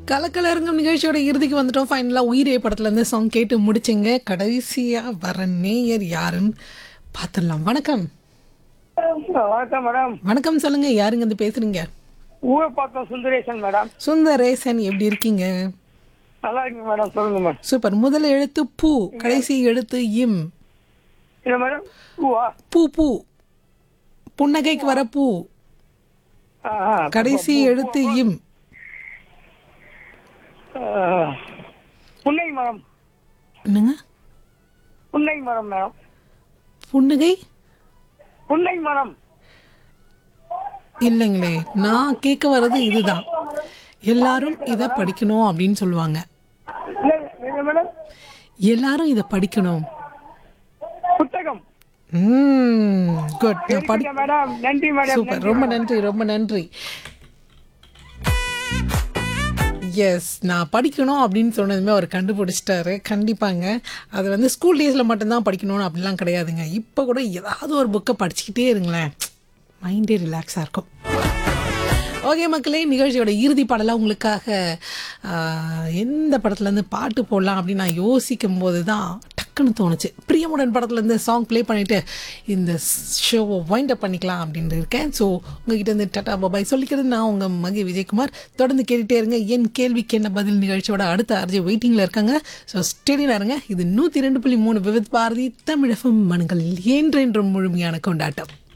கலக்கலரங்கம் நிகழ்ச்சியோட இறுதிக்கு வந்துட்டோம் ஃபைனலாக உயிரே படத்துலேருந்து சாங் கேட்டு முடிச்சுங்க கடைசியாக வர நேயர் யாருன்னு பார்த்துடலாம் வணக்கம் வணக்கம் மேடம் வணக்கம் சொல்லுங்க யாருங்க வந்து பேசுறீங்க ஊரை பார்த்தோம் சுந்தரேசன் மேடம் சுந்தரேசன் எப்படி இருக்கீங்க நல்லா இருக்குங்க மேடம் சொல்லுங்க மேடம் சூப்பர் முதல் எழுத்து பூ கடைசி எழுத்து இம் இல்லை மேடம் பூவா பூ பூ புன்னகைக்கு வர பூ ஆ, ஆ. கடைசி எழுத்து இம் ஆ, புன்னை மரம் என்னங்க புன்னை மரம் மேடம் புன்னகை புன்னை மரம் இல்லைங்களே நான் கேட்க வர்றது இதுதான் எல்லாரும் இதை படிக்கணும் அப்படின்னு சொல்லுவாங்க இல்லை இல்லை மேடம் எல்லாரும் இதை படிக்கணும் புத்தகம் குட் நான் படி சரிங்க மேடம் நன்றி மேடம் சூப்பர் ரொம்ப நன்றி ரொம்ப நன்றி எஸ் நான் படிக்கணும் அப்படின்னு சொன்னதுமே அவர் கண்டுபிடிச்சிட்டாரு கண்டிப்பாங்க அது வந்து ஸ்கூல் டேஸில் மட்டும்தான் படிக்கணும்னு அப்படிலாம் கிடையாதுங்க இப்போ கூட ஏதாவது ஒரு புக்கை படிச்சுக்கிட்டே இருங்களேன் மைண்டே ரிலாக்ஸாக இருக்கும் ஓகே மக்களே நிகழ்ச்சியோட இறுதி பாடலாக உங்களுக்காக ஆஹ், எந்த படத்துலேருந்து பாட்டு போடலாம் அப்படின்னு நான் யோசிக்கும் போது தான் டக்குன்னு தோணுச்சு பிரியமுடன் படத்துலேருந்து சாங் ப்ளே பண்ணிவிட்டு இந்த ஷோவை வைண்ட் அப் பண்ணிக்கலாம் அப்படின்ட்டு இருக்கேன் ஸோ உங்ககிட்ட இருந்து டாடா பாபாய் சொல்லிக்கிறது நான் உங்கள் மகி விஜயகுமார் தொடர்ந்து கேட்டுகிட்டே இருங்க என் கேள்விக்கு என்ன பதில் நிகழ்ச்சியோட அடுத்த அர்ஜி வெயிட்டிங்கில் இருக்காங்க ஸோ ஸ்டேடியில் இருங்க இது நூற்றி ரெண்டு புள்ளி மூணு விவித் பாரதி தமிழகம் மனங்கள் என்றென்றும் முழுமையான கொண்டாட்டம்